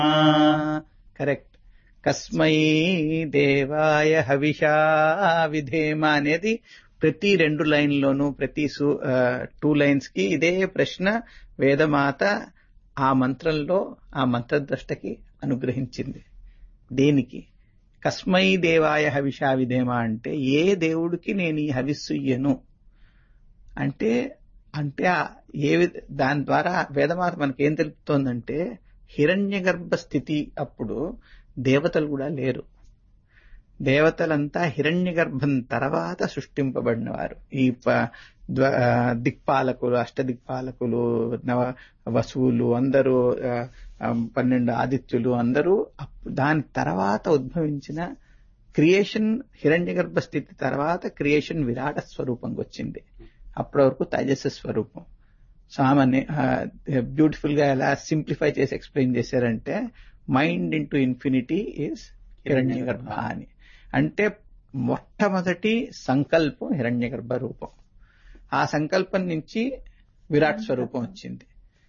Correct కస్మై దేవాయ హవిషా విధేమ అనేది ప్రతి రెండు లైన్లోనూ ప్రతి టూ లైన్స్ కి ఇదే ప్రశ్న వేదమాత ఆ మంత్రంలో ఆ మంత్రద్రష్టకి అనుగ్రహించింది దేనికి కస్మై దేవాయ హవిషా విధేమ అంటే ఏ దేవుడికి నేను ఈ హవిస్సు ఇయ్యను అంటే అంటే ఏ దాని ద్వారా వేదమాత మనకేం తెలుపుతోందంటే హిరణ్య గర్భ స్థితి అప్పుడు దేవతలు కూడా లేరు దేవతలంతా హిరణ్య గర్భం తర్వాత సృష్టింపబడిన వారు ఈ దిక్పాలకులు అష్టదిక్పాలకులు నవ వసువులు అందరూ పన్నెండు ఆదిత్యులు అందరూ దాని తర్వాత ఉద్భవించిన క్రియేషన్ హిరణ్య గర్భ స్థితి తర్వాత క్రియేషన్ విరాట స్వరూపంకి వచ్చింది అప్పటి వరకు తేజస్సు స్వరూపం సామాన్య బ్యూటిఫుల్ గా ఎలా సింప్లిఫై చేసి ఎక్స్ప్లెయిన్ చేశారంటే మైండ్ ఇంటూ ఇన్ఫినిటీ ఈజ్ హిరణ్య గర్భ అని అంటే మొట్టమొదటి సంకల్పం హిరణ్య గర్భ రూపం ఆ సంకల్పం నుంచి విరాట్ స్వరూపం వచ్చింది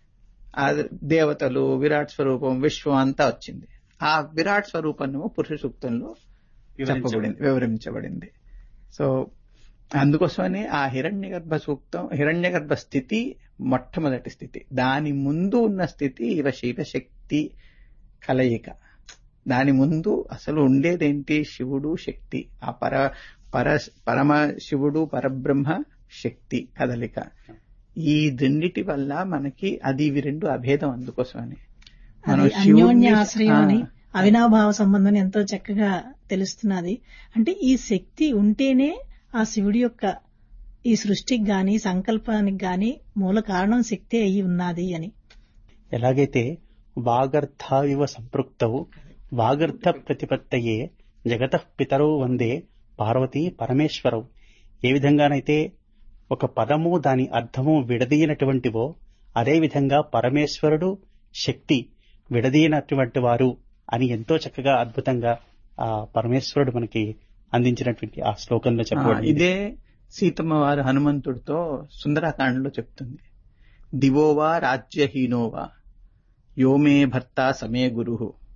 ఆ దేవతలు విరాట్ స్వరూపం విశ్వం అంతా వచ్చింది ఆ విరాట్ స్వరూపం పురుష సూక్తంలో చెప్పబడింది వివరించబడింది సో అందుకోసమని ఆ హిరణ్య గర్భ సూక్తం హిరణ్య గర్భ స్థితి మొట్టమొదటి స్థితి దాని ముందు ఉన్న స్థితి ఇవ శివశక్తి కలయిక దాని ముందు అసలు ఉండేదేంటి శివుడు శక్తి ఆ పర పర పరమ శివుడు పరబ్రహ్మ శక్తి కదలిక ఈ రెండిటి వల్ల మనకి అది ఇవి రెండు అభేదం అందుకోసమని అన్యోన్య ఆశ్రయం అని అవినాభావ సంబంధం ఎంతో చక్కగా తెలుస్తున్నది అంటే ఈ శక్తి ఉంటేనే ఆ శివుడి యొక్క ఈ సృష్టికి గాని సంకల్పానికి గాని మూల కారణం శక్తి అయి ఉన్నది అని ఎలాగైతే వాగర్థావివ సంపృక్తవు వాగర్థ ప్రతిపత్తయే జగత పితరో వందే పార్వతీ పరమేశ్వరవు ఏ విధంగానైతే ఒక పదము దాని అర్థము విడదీయనటువంటివో అదేవిధంగా పరమేశ్వరుడు శక్తి విడదీయనటువంటి వారు అని ఎంతో చక్కగా అద్భుతంగా ఆ పరమేశ్వరుడు మనకి అందించినటువంటి ఆ శ్లోకంలో చెప్పబడింది ఇదే సీతమ్మ వారు హనుమంతుడితో సుందరాకాండలో చెప్తుంది దివోవా రాజ్యహీనోవా యోమే భర్త సమే గురు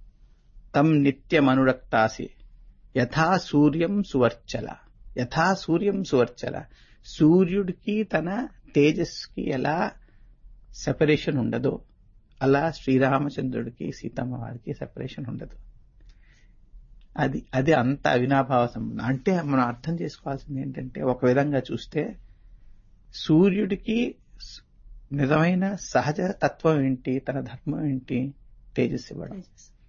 తం నిత్యమనురక్తాసి యథా సూర్యం సువర్చల యథా సూర్యం సువర్చల సూర్యుడికి తన తేజస్కి ఎలా సెపరేషన్ ఉండదో అలా శ్రీరామచంద్రుడికి సీతమ్మ వారికి సెపరేషన్ ఉండదు అది అది అంత అవినాభావ సంబంధం అంటే మనం అర్థం చేసుకోవాల్సింది ఏంటంటే ఒక విధంగా చూస్తే సూర్యుడికి నిజమైన సహజ తత్వం ఏంటి తన ధర్మం ఏంటి తేజస్సు ఇవ్వడం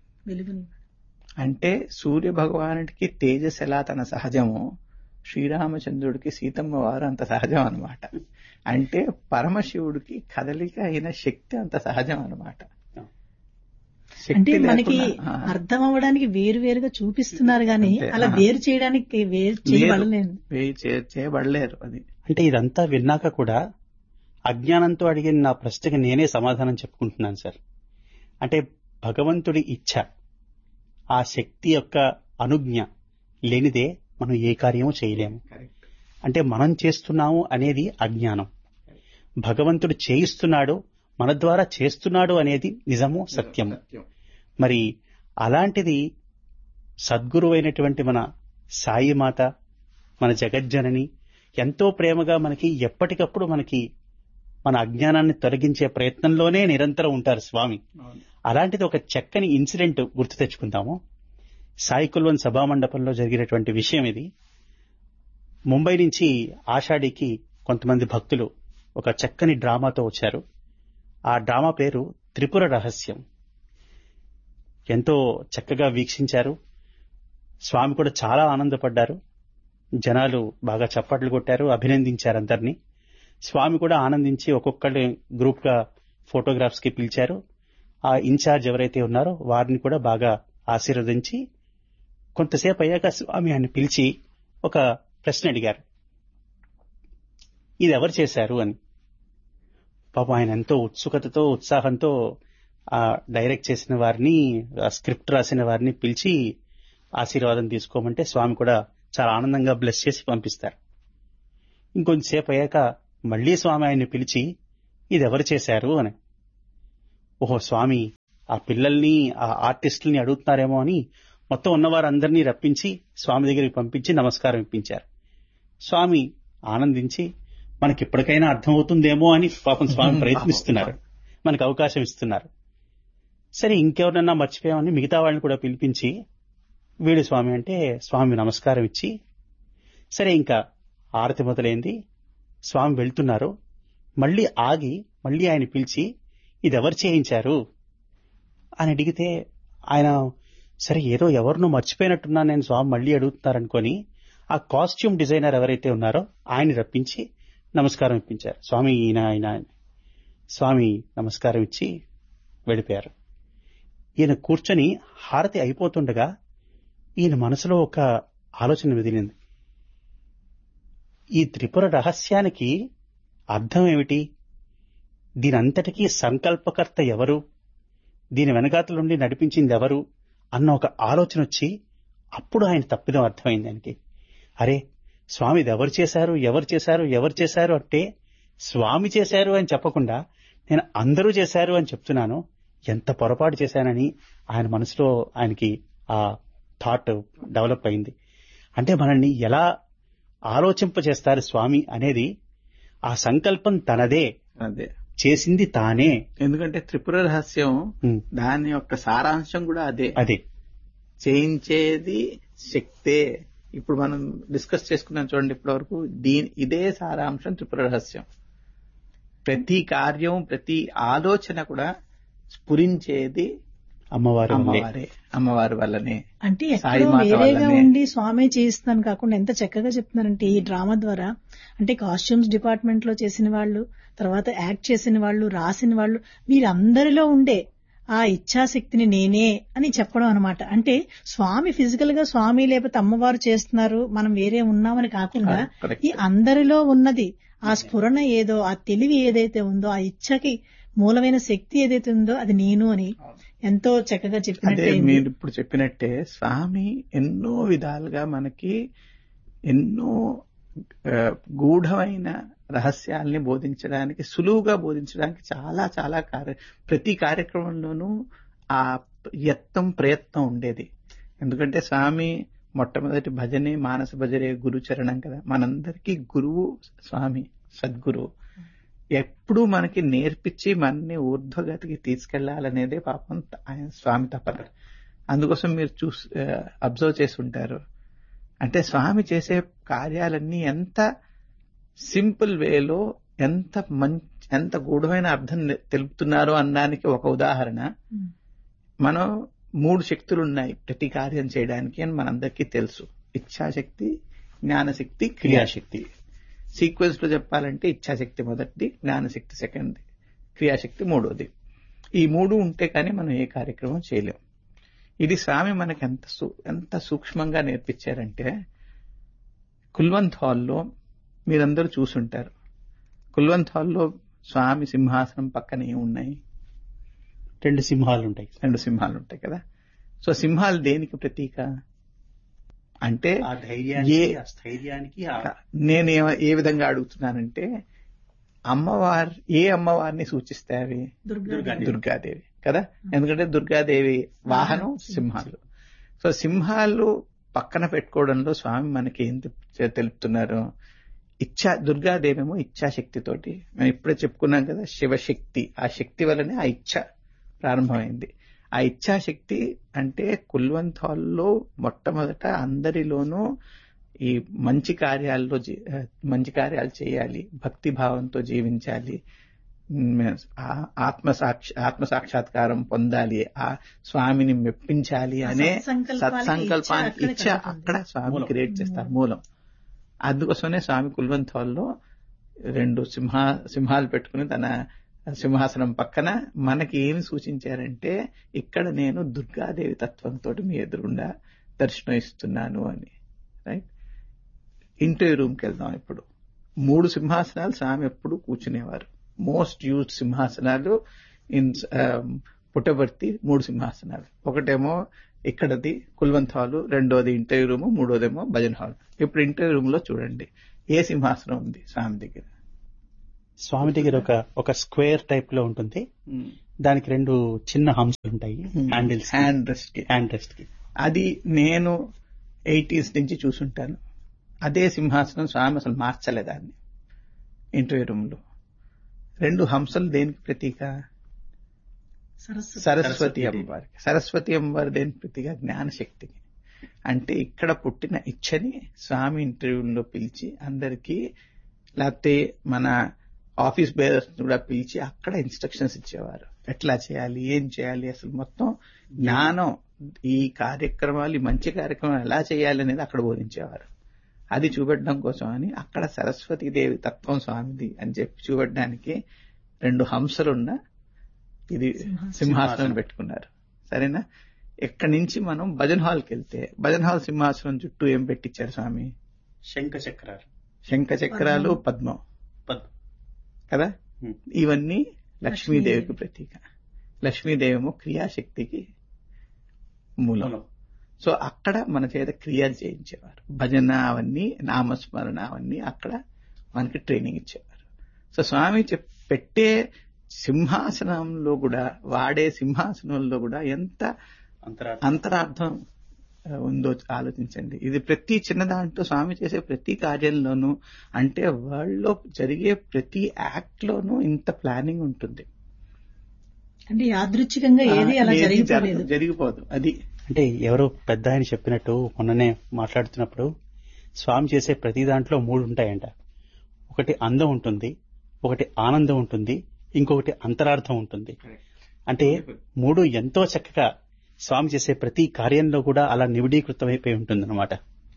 అంటే సూర్య భగవానుడికి తేజస్ ఎలా తన సహజమో శ్రీరామచంద్రుడికి సీతమ్మ వారు అంత సహజం అనమాట అంటే పరమశివుడికి కదలిక అయిన శక్తి అంత సహజం అనమాట అంటే మనకి అర్థం అవ్వడానికి వేరు వేరుగా చూపిస్తున్నారు గాని అలా వేరు చేయడానికి వేరు చేయబడలేదు చేయబడలేరు అది అంటే ఇదంతా విన్నాక కూడా అజ్ఞానంతో అడిగిన నా ప్రశ్నకి నేనే సమాధానం చెప్పుకుంటున్నాను సార్ అంటే భగవంతుడి ఇచ్ఛ ఆ శక్తి యొక్క అనుజ్ఞ లేనిదే మనం ఏ కార్యము చేయలేము అంటే మనం చేస్తున్నాము అనేది అజ్ఞానం భగవంతుడు చేయిస్తున్నాడు మన ద్వారా చేస్తున్నాడు అనేది నిజము సత్యము మరి అలాంటిది సద్గురువైనటువంటి మన సాయి మాత మన జగజ్జనని ఎంతో ప్రేమగా మనకి ఎప్పటికప్పుడు మనకి మన అజ్ఞానాన్ని తొలగించే ప్రయత్నంలోనే నిరంతరం ఉంటారు స్వామి అలాంటిది ఒక చక్కని ఇన్సిడెంట్ గుర్తు తెచ్చుకుందాము సాయి కుల్వన్ సభామండపంలో జరిగినటువంటి విషయం ఇది ముంబై నుంచి ఆషాఢికి కొంతమంది భక్తులు ఒక చక్కని డ్రామాతో వచ్చారు ఆ డ్రామా పేరు త్రిపుర రహస్యం ఎంతో చక్కగా వీక్షించారు స్వామి కూడా చాలా ఆనందపడ్డారు జనాలు బాగా చప్పట్లు కొట్టారు అభినందించారు అందరినీ స్వామి కూడా ఆనందించి ఒక్కొక్కరి గ్రూప్ గా ఫోటోగ్రాఫ్స్ కి పిలిచారు ఆ ఇన్ఛార్జ్ ఎవరైతే ఉన్నారో వారిని కూడా బాగా ఆశీర్వదించి కొంతసేపు అయ్యాక స్వామి ఆయన పిలిచి ఒక ప్రశ్న అడిగారు ఇది ఎవరు చేశారు అని పాపం ఆయన ఎంతో ఉత్సుకతతో ఉత్సాహంతో ఆ డైరెక్ట్ చేసిన వారిని స్క్రిప్ట్ రాసిన వారిని పిలిచి ఆశీర్వాదం తీసుకోమంటే స్వామి కూడా చాలా ఆనందంగా బ్లెస్ చేసి పంపిస్తారు ఇంకొంచెంసేపు అయ్యాక మళ్లీ స్వామి ఆయన్ని పిలిచి ఇది ఎవరు చేశారు అని ఓహో స్వామి ఆ పిల్లల్ని ఆ ఆర్టిస్టుల్ని అడుగుతున్నారేమో అని మొత్తం ఉన్న వారందరినీ రప్పించి స్వామి దగ్గరికి పంపించి నమస్కారం ఇప్పించారు స్వామి ఆనందించి మనకి ఇప్పటికైనా అర్థమవుతుందేమో అని పాపం స్వామి ప్రయత్నిస్తున్నారు మనకు అవకాశం ఇస్తున్నారు సరే ఇంకెవరన్నా మర్చిపోయామని మిగతా వాళ్ళని కూడా పిలిపించి వీడు స్వామి అంటే స్వామి నమస్కారం ఇచ్చి సరే ఇంకా ఆరతి మొదలైంది స్వామి వెళ్తున్నారు మళ్ళీ ఆగి మళ్ళీ ఆయన పిలిచి ఇది ఎవరు చేయించారు అని అడిగితే ఆయన సరే ఏదో ఎవరినో మర్చిపోయినట్టున్నాను నేను స్వామి మళ్ళీ అడుగుతున్నారనుకొని ఆ కాస్ట్యూమ్ డిజైనర్ ఎవరైతే ఉన్నారో ఆయన రప్పించి నమస్కారం ఇప్పించారు స్వామి ఈయన ఆయన అని. స్వామి నమస్కారం ఇచ్చి వెళ్ళిపోయారు ఈయన కూర్చొని హారతి అయిపోతుండగా ఈయన మనసులో ఒక ఆలోచన మెదిలింది ఈ త్రిపుర రహస్యానికి అర్థం ఏమిటి దీనంతటికీ సంకల్పకర్త ఎవరు దీని వెనకాతల నుండి నడిపించింది ఎవరు అన్న ఒక ఆలోచన వచ్చి అప్పుడు ఆయన తప్పిదం అర్థమైంది ఆయనకి అరే స్వామి ఇది ఎవరు చేశారు ఎవరు చేశారు ఎవరు చేశారు అంటే స్వామి చేశారు అని చెప్పకుండా నేను అందరూ చేశారు అని చెప్తున్నాను ఎంత పొరపాటు చేశానని ఆయన మనసులో ఆయనకి ఆ థాట్ డెవలప్ అయింది అంటే మనల్ని ఎలా ఆలోచింపచేస్తారు స్వామి అనేది ఆ సంకల్పం తనదే అదే చేసింది తానే ఎందుకంటే త్రిపుర రహస్యం ఉమ్, దాని యొక్క సారాంశం కూడా అదే అదే చేయించేది శక్తే ఇప్పుడు మనం డిస్కస్ చేసుకున్నాం చూడండి ఇప్పటి వరకు దీని ఇదే సారాంశం త్రిపుర రహస్యం ప్రతి కార్యం ప్రతి ఆలోచన కూడా స్ఫురించేది అమ్మవారు వల్లే. అమ్మవారే అమ్మవారి వల్లనే అంటే సాయి ఎక్కడో మాత వేరేగా వల్లనే. ఉండి స్వామి చేయిస్తున్నాను కాకుండా ఎంత చక్కగా చెప్తున్నారంటే ఈ డ్రామా ద్వారా అంటే కాస్ట్యూమ్స్ డిపార్ట్మెంట్ లో చేసిన వాళ్ళు తర్వాత యాక్ట్ చేసిన వాళ్ళు రాసిన వాళ్ళు వీరందరిలో ఉండే ఆ ఇచ్ఛాశక్తిని నేనే అని చెప్పడం అనమాట అంటే స్వామి ఫిజికల్ గా స్వామి లేకపోతే అమ్మవారు చేస్తున్నారు మనం వేరే ఉన్నామని కాకుండా Correct. ఈ అందరిలో ఉన్నది ఆ స్ఫురణ ఏదో ఆ తెలివి ఏదైతే ఉందో ఆ ఇచ్ఛకి మూలమైన శక్తి ఏదైతే ఉందో అది నేను అని ఎంతో చక్కగా అదే చెప్పినట్టు మీరు ఇప్పుడు చెప్పినట్టే స్వామి ఎన్నో విధాలుగా మనకి ఎన్నో ఆ, గూఢమైన రహస్యాల్ని బోధించడానికి సులువుగా బోధించడానికి చాలా చాలా కార్య ప్రతి కార్యక్రమంలోనూ ఆ యత్నం ప్రయత్నం ఉండేది ఎందుకంటే స్వామి మొట్టమొదటి భజనే మానస భజనే గురు చరణం కదా మనందరికీ గురువు స్వామి సద్గురువు ఎప్పుడు మనకి నేర్పించి మనని ఊర్ధ్వగతికి తీసుకెళ్లాలనేదే పాపం ఆయన స్వామి తపన అందుకోసం మీరు చూసి అబ్జర్వ్ చేసి ఉంటారు అంటే స్వామి చేసే కార్యాలన్నీ ఎంత సింపుల్ వేలో ఎంత మంచి ఎంత గూఢమైన అర్థం తెలుపుతున్నారు అనడానికి ఒక ఉదాహరణ ఉమ్. మనం మూడు శక్తులు ఉన్నాయి ప్రతి కార్యం చేయడానికి అని మనందరికీ తెలుసు ఇచ్ఛాశక్తి జ్ఞానశక్తి క్రియాశక్తి సీక్వెన్స్ లో చెప్పాలంటే ఇచ్ఛాశక్తి మొదటిది జ్ఞానశక్తి సెకండ్ క్రియాశక్తి మూడోది ఈ మూడు ఉంటే కానీ మనం ఏ కార్యక్రమం చేయలేం ఇది స్వామి మనకి ఎంత సు- ఎంత సూక్ష్మంగా నేర్పించారంటే కుల్వంత్ హాల్లో మీరందరూ చూసుంటారు కుల్వంత్ హాల్లో స్వామి సింహాసనం పక్కన ఏమున్నాయి రెండు సింహాలు ఉంటాయి రెండు సింహాలు ఉంటాయి కదా సో సింహాలు దేనికి ప్రతీక అంటే ఆ ధైర్యానికి ఏ- ఆ స్థైర్యానికి ఆ నేను ఏ- ఏ విధంగా అడుగుతున్నానంటే అమ్మవారు ఏ అమ్మవారిని సూచిస్తాయి అవి దుర్గాదేవి. దుర్గాదేవి కదా ఎందుకంటే దుర్గాదేవి వాహనం సింహాలు సో సింహాలు పక్కన పెట్టుకోవడంలో స్వామి మనకి ఏం తెప్- తెలుపుతున్నారు ఇచ్ఛా దుర్గాదేవేమో ఇచ్ఛాశక్తితోటి మనం ఇప్పుడే చెప్పుకున్నాం కదా శివశక్తి ఆ శక్తి వల్లనే ఆ ఇచ్ఛ ప్రారంభమైంది ఆ ఇచ్ఛాశక్తి అంటే కుల్వంత్ హాల్లో మొట్టమొదట అందరిలోనూ ఈ మంచి కార్యాల్లో జీ- ఆ, మంచి కార్యాలు చేయాలి భక్తి భావంతో జీవించాలి ఉమ్, ఆ- ఆత్మ సాక్ష ఆత్మ సాక్షాత్కారం పొందాలి ఆ స్వామిని మెప్పించాలి ఆ అనే సత్సంకల్పాలకి సత్సంకల్పానికి ఇచ్చ ఇచ్చ అక్కడ అక్కడ స్వామి మూలం. క్రియేట్ చేస్తారు మూలం అందుకోసమే స్వామి కుల్వంత్ హాల్లో రెండు సింహ సింహాలు పెట్టుకుని తన సింహాసనం పక్కన మనకి ఏమి సూచించారంటే ఇక్కడ నేను దుర్గాదేవి తత్వంతో మీ ఎదురుగుండా దర్శనం ఇస్తున్నాను అని రైట్ ఇంటర్వ్యూ రూమ్కి వెళ్దాం ఇప్పుడు మూడు సింహాసనాలు స్వామి ఎప్పుడు కూర్చునేవారు మోస్ట్ యూజ్ సింహాసనాలు ఇన్ పుట్టబర్తి మూడు సింహాసనాలు ఒకటేమో ఇక్కడది కుల్వంత్ హాల్ రెండోది ఇంటర్వ్యూ రూమ్ మూడోదేమో భజన్ హాల్ ఇప్పుడు ఇంటర్వ్యూ రూమ్ లో చూడండి ఏ సింహాసనం ఉంది స్వామి దగ్గర స్వామి దగ్గర ఒక ఒక స్క్వేర్ టైప్ లో ఉంటుంది దానికి రెండు చిన్న హంసలు ఉంటాయి హ్యాండిల్స్ హ్యాండ్ రెస్ట్ కి హ్యాండ్ రెస్ట్ కి అది నేను ఎయిటీస్ నుంచి చూసుంటాను అదే సింహాసనం స్వామి అసలు మార్చలే దాన్ని ఇంటర్వ్యూ రూమ్ లో రెండు హంసలు దేనికి ప్రతీక సరస్వతి సరస్వతి అమ్మవారికి సరస్వతి అమ్మవారి దేని ప్రతిగా జ్ఞానశక్తికి అంటే ఇక్కడ పుట్టిన ఇచ్చని స్వామి ఇంటర్వ్యూలో పిలిచి అందరికీ లేకపోతే మన ఆఫీస్ బేరర్స్ కూడా పిలిచి అక్కడ ఇన్స్ట్రక్షన్స్ ఇచ్చేవారు ఎట్లా చేయాలి ఏం చేయాలి అసలు మొత్తం జ్ఞానం ఈ కార్యక్రమాలు ఈ మంచి కార్యక్రమాలు ఎలా చేయాలి అనేది అక్కడ బోధించేవారు అది చూపెట్టడం కోసం అని అక్కడ సరస్వతి దేవి తత్వం స్వామిది అని చెప్పి చూపెట్టడానికి రెండు హంసలున్న ఇది సింహాసనం. సింహాసనం పెట్టుకున్నారు సరేనా ఎక్కడి నుంచి మనం భజన్ హాల్కి వెళ్తే భజన్ హాల్ సింహాసనం చుట్టూ ఏం పెట్టించారు స్వామి శంఖ చక్రాలు శంఖ చక్రాలు పద్మం పద్మ కదా Hmm. ఇవన్నీ లక్ష్మీదేవికి లక్ష్మీదేవి. ప్రతీక లక్ష్మీదేవేమో క్రియాశక్తికి మూలం మూలం. సో అక్కడ మన చేత క్రియలు చేయించేవారు భజన అవన్నీ నామస్మరణ అవన్నీ అక్కడ మనకి ట్రైనింగ్ ఇచ్చేవారు సో స్వామి చెప్ పెట్టే సింహాసనంలో కూడా వాడే సింహాసనంలో కూడా ఎంత అంతరార్థం అంతరార్థం ఆ, ఉందో ఆలోచించండి ఇది ప్రతి చిన్న దాంట్లో స్వామి చేసే ప్రతి కార్యంలోనూ అంటే వరల్డ్ లో జరిగే ప్రతి యాక్ట్ లోనూ ఇంత ప్లానింగ్ ఉంటుంది అంటే యాదృచ్ఛికంగా ఏది అలా ఏది జరిగిపోలేదు జరగదు, జరిగిపోదు అది అంటే ఎవరో పెద్ద ఆయన చెప్పినట్టు మొన్ననే మాట్లాడుతున్నప్పుడు స్వామి చేసే ప్రతి దాంట్లో మూడు ఉంటాయంట ఒకటి అందం ఉంటుంది ఒకటి ఆనందం ఉంటుంది ఇంకొకటి అంతరార్థం ఉంటుంది అంటే మూడు ఎంతో చక్కగా స్వామి చేసే ప్రతి కార్యంలో కూడా అలా నివిడీకృతమైపోయి ఉంటుందన్నమాట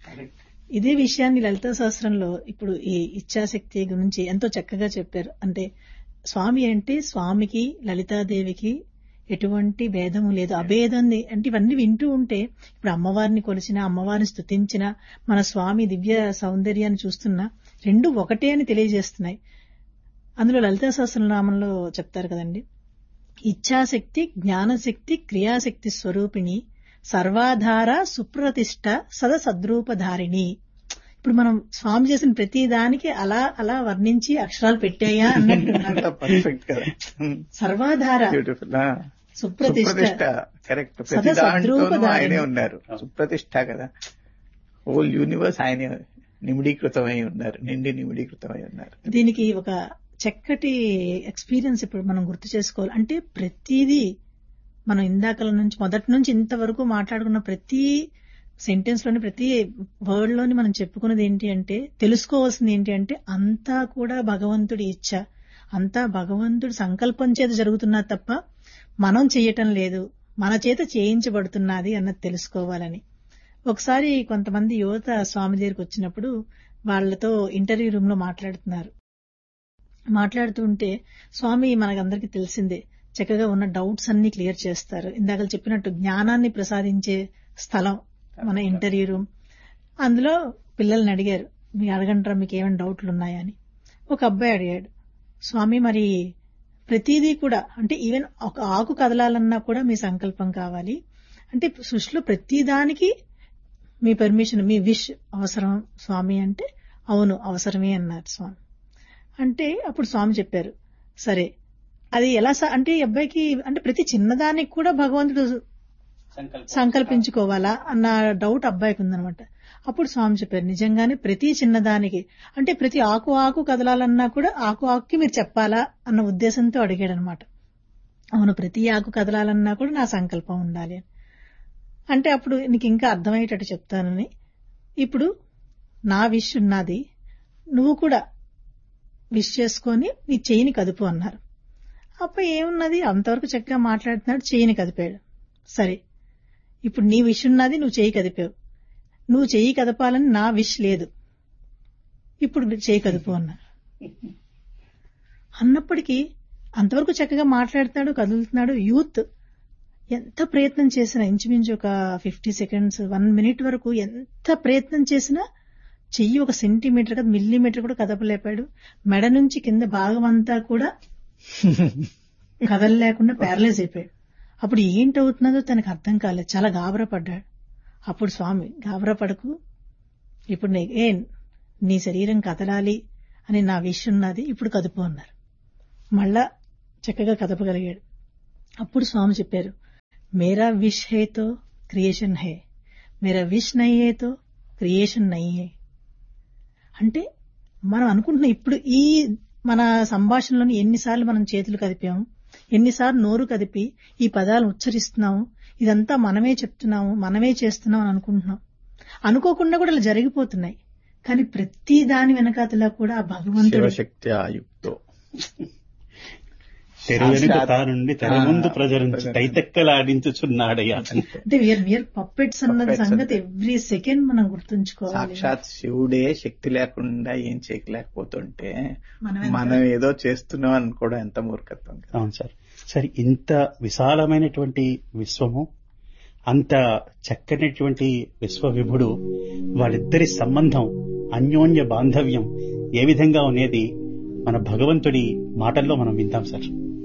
ఇదే విషయాన్ని లలిత శాస్త్రంలో ఇప్పుడు ఈ ఇచ్ఛాశక్తి గురించి ఎంతో చక్కగా చెప్పారు అంటే స్వామి అంటే స్వామికి లలితాదేవికి ఎటువంటి భేదము లేదు అభేదాన్ని అంటే ఇవన్నీ వింటూ ఉంటే ఇప్పుడు అమ్మవారిని కొలిచిన అమ్మవారిని స్తుతించిన మన స్వామి దివ్య సౌందర్యాన్ని చూస్తున్నా రెండు ఒకటే అని తెలియజేస్తున్నాయి అందులో లలితా సహస్రనామంలో చెప్తారు కదండి ఇచ్ఛాశక్తి జ్ఞానశక్తి క్రియాశక్తి స్వరూపిణి సర్వాధార సుప్రతిష్ట సద సద్రూపధారిణి ఇప్పుడు మనం స్వామి చేసిన ప్రతి దానికి అలా అలా వర్ణించి అక్షరాలు పెట్టాయా అన్నట్టున్నారు పర్ఫెక్ట్ కదా సర్వాధార బ్యూటిఫుల్ సుప్రతిష్ట సుప్రతిష్ట కరెక్ట్ ప్రతి సదా దాంట్లోనూ సద్రూపధారిణి. ఆయనే ఉన్నారు సుప్రతిష్ట కదా హోల్ యూనివర్స్ ఆయనే నిమిడీకృతమై ఉన్నారు నిండి నిమిడీకృతమై ఉన్నారు దీనికి ఒక చక్కటి ఎక్స్పీరియన్స్ ఇప్పుడు మనం గుర్తు చేసుకోవాలి అంటే ప్రతిదీ మనం ఇందాకల నుంచి మొదటి నుంచి ఇంతవరకు మాట్లాడుకున్న ప్రతి సెంటెన్స్ లోని ప్రతి వర్డ్ లోని మనం చెప్పుకున్నది ఏంటి అంటే తెలుసుకోవాల్సింది ఏంటి అంటే అంతా కూడా భగవంతుడి ఇచ్చ అంతా భగవంతుడి సంకల్పం చేత జరుగుతున్నది తప్ప మనం చేయటం లేదు మన చేత చేయించబడుతున్నది అన్నది తెలుసుకోవాలని ఒకసారి కొంతమంది యువత స్వామి దగ్గరికి వచ్చినప్పుడు వాళ్ళతో ఇంటర్వ్యూ రూమ్ లో మాట్లాడుతున్నారు మాట్లాడుతూ ఉంటే స్వామి మనకందరికీ తెలిసిందే చక్కగా ఉన్న డౌట్స్ అన్ని క్లియర్ చేస్తారు ఇందాక చెప్పినట్టు జ్ఞానాన్ని ప్రసాదించే స్థలం మన ఇంటర్వ్యూ రూమ్ అందులో పిల్లల్ని అడిగారు మీరు అడగంటారా మీకు ఏమైనా డౌట్లు ఉన్నాయని ఒక అబ్బాయి అడిగాడు స్వామి మరి ప్రతిదీ కూడా అంటే ఈవెన్ ఒక ఆకు కదలాలన్నా కూడా మీ సంకల్పం కావాలి అంటే సృష్టిలో ప్రతి దానికి మీ పర్మిషన్ మీ విష్ అవసరం స్వామి అంటే అవును అవసరమే అన్నారు స్వామి అంటే అప్పుడు స్వామి చెప్పారు సరే అది ఎలా స- అంటే ఈ అబ్బాయికి అంటే ప్రతి చిన్నదానికి కూడా భగవంతుడు సంకల్పించుకోవాలా అన్న డౌట్ అబ్బాయికి ఉందనమాట అప్పుడు స్వామి చెప్పారు నిజంగానే ప్రతి చిన్నదానికి అంటే ప్రతి ఆకు ఆకు కదలాలన్నా కూడా ఆకు ఆకుకి మీరు చెప్పాలా అన్న ఉద్దేశంతో అడిగాడు అనమాట అవును ప్రతి ఆకు కదలాలన్నా కూడా నా సంకల్పం ఉండాలి అని అంటే అప్పుడు నీకు ఇంకా అర్థమయ్యేటట్టు చెప్తానని ఇప్పుడు నా విష్ ఉన్నది నువ్వు కూడా విష్ చేసుకొని నీ చెయ్యిని కదుపు అన్నారు అప్పుడు ఏమున్నది అంతవరకు చక్కగా మాట్లాడుతున్నాడు చెయ్యిని కదిపాడు సరే ఇప్పుడు నీ విష్ ఉన్నది నువ్వు చెయ్యి కదిపావు నువ్వు చెయ్యి కదపాలని నా విష్ లేదు ఇప్పుడు చెయ్యి కదుపు అన్నారు అన్నప్పటికీ అంతవరకు చక్కగా మాట్లాడుతున్నాడు కదులుతున్నాడు యూత్ ఎంత ప్రయత్నం చేసినా ఇంచుమించు ఒక ఫిఫ్టీ సెకండ్స్ వన్ మినిట్ వరకు ఎంత ప్రయత్నం చేసినా చెయ్యి ఒక సెంటీమీటర్ కదా మిల్లీమీటర్ కూడా కదపలేపాడు మెడ నుంచి కింద భాగం అంతా కూడా కదలలేకుండా ప్యారలైజ్ అయిపోయాడు అప్పుడు ఏంటవుతున్నదో తనకు అర్థం కాలేదు చాలా గాబరా పడ్డాడు అప్పుడు స్వామి గాబరా పడకు ఇప్పుడు నీ ఏ నీ శరీరం కదలాలి అని నా విష్ ఉన్నది ఇప్పుడు కదుపు అన్నారు మళ్ళా చక్కగా కదపగలిగాడు అప్పుడు స్వామి చెప్పారు మేరా విష్ హే తో క్రియేషన్ హే మేరా విష్ నయ్యే తో క్రియేషన్ నయ్యే అంటే మనం అనుకుంటున్నాం ఇప్పుడు ఈ మన సంభాషణలోని ఎన్నిసార్లు మనం చేతులు కదిపాము ఎన్నిసార్లు నోరు కదిపి ఈ పదాలు ఉచ్చరిస్తున్నాము ఇదంతా మనమే చెప్తున్నాము మనమే చేస్తున్నాం అని అనుకుంటున్నాం అనుకోకుండా కూడా ఇలా జరిగిపోతున్నాయి కానీ ప్రతి దాని వెనకాతలా కూడా ఆ భగవంతుడు శివశక్తి ఆయుక్తో తెర వెనుక సాక్షాత్ తానుండి తెర ముందు ఆ, ప్రజరించి ప్రజరించి. తైతెక్కలాడించుచున్నాడయ్యా అంటే వీఆర్ వీఆర్ పప్పెట్స్ అన్నది Puppets సంగతి అంతే. ఎవ్రీ సెకండ్ మనం గుర్తుంచుకోవాలి సాక్షాత్ శివుడే శక్తి లేకుండా ఏం చేయలేకపోతుంటే మనం మనం ఏదో చేస్తున్నాం అని కూడా ఎంత మూర్ఖత్వం కదా. అవును సార్ సార్ ఇంత విశాలమైనటువంటి విశ్వము అంత చక్కనటువంటి విశ్వ విభుడు వాళ్ళిద్దరి సంబంధం అన్యోన్య బాంధవ్యం ఏ విధంగా ఉండేది మన భగవంతుడి మాటల్లో మనం విందాం సార్